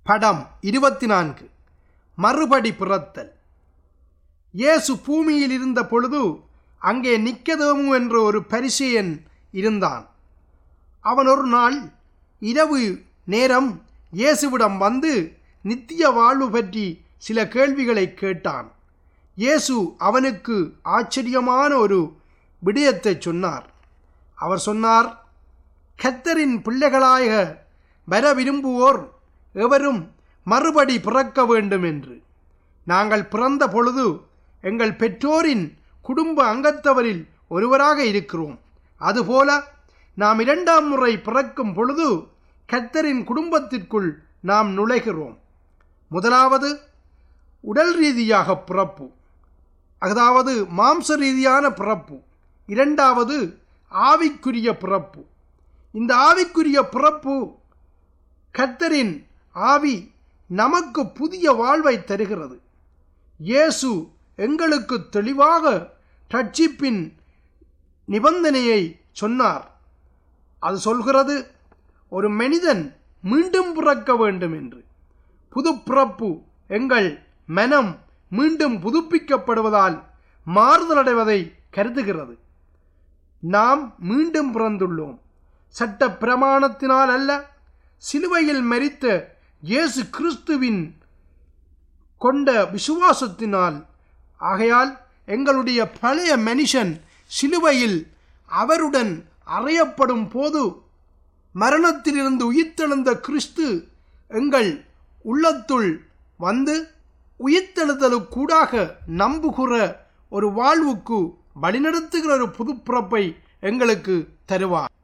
படம் இருபத்தி நான்கு மறுபடி பிறத்தல் இயேசு பூமியில் இருந்த பொழுது அங்கே நிக்கதேமு என்ற ஒரு பரிசேயன் இருந்தான் அவன் ஒரு நாள் இரவு நேரம் இயேசுவிடம் வந்து நித்திய வாழ்வு பற்றி சில கேள்விகளை கேட்டான் இயேசு அவனுக்கு ஆச்சரியமான ஒரு விடயத்தை சொன்னார் அவர் சொன்னார் கத்தரின் பிள்ளைகளாக வர விரும்புவோர் எவரும் மறுபடி பிறக்க வேண்டும் என்று நாங்கள் பிறந்த பொழுது எங்கள் பெற்றோரின் குடும்ப அங்கத்தவரில் ஒருவராக இருக்கிறோம் அதுபோல நாம் இரண்டாம் முறை பிறக்கும் பொழுது கத்தரின் குடும்பத்திற்குள் நாம் நுழைகிறோம் முதலாவது உடல் ரீதியாக பிறப்பு அதாவது மாம்ச ரீதியான பிறப்பு இரண்டாவது ஆவிக்குரிய பிறப்பு இந்த ஆவிக்குரிய பிறப்பு கர்த்தரின் ஆவி நமக்கு புதிய வாழ்வை தருகிறது இயேசு எங்களுக்கு தெளிவாக ரட்சிப்பின் நிபந்தனையை சொன்னார் அது சொல்கிறது ஒரு மனிதன் மீண்டும் பிறக்க வேண்டும் என்று புது பிறப்பு எங்கள் மனம் மீண்டும் புதுப்பிக்கப்படுவதால் மாறுதலடைவதை கருதுகிறது நாம் மீண்டும் பிறந்துள்ளோம் சட்ட பிரமாணத்தினால் அல்ல சிலுவையில் மரித்த இயேசு கிறிஸ்துவின் கொண்ட விசுவாசத்தினால் ஆகையால் எங்களுடைய பழைய மனுஷன் சிலுவையில் அவருடன் அறையப்படும் போது மரணத்திலிருந்து உயிர்த்தெழுந்த கிறிஸ்து எங்கள் உள்ளத்துள் வந்து உயிர்த்தெழுதலுக்கூடாக நம்புகிற ஒரு வாழ்வுக்கு வழிநடத்துகிற ஒரு புதுப்பிறப்பை எங்களுக்கு தருவார்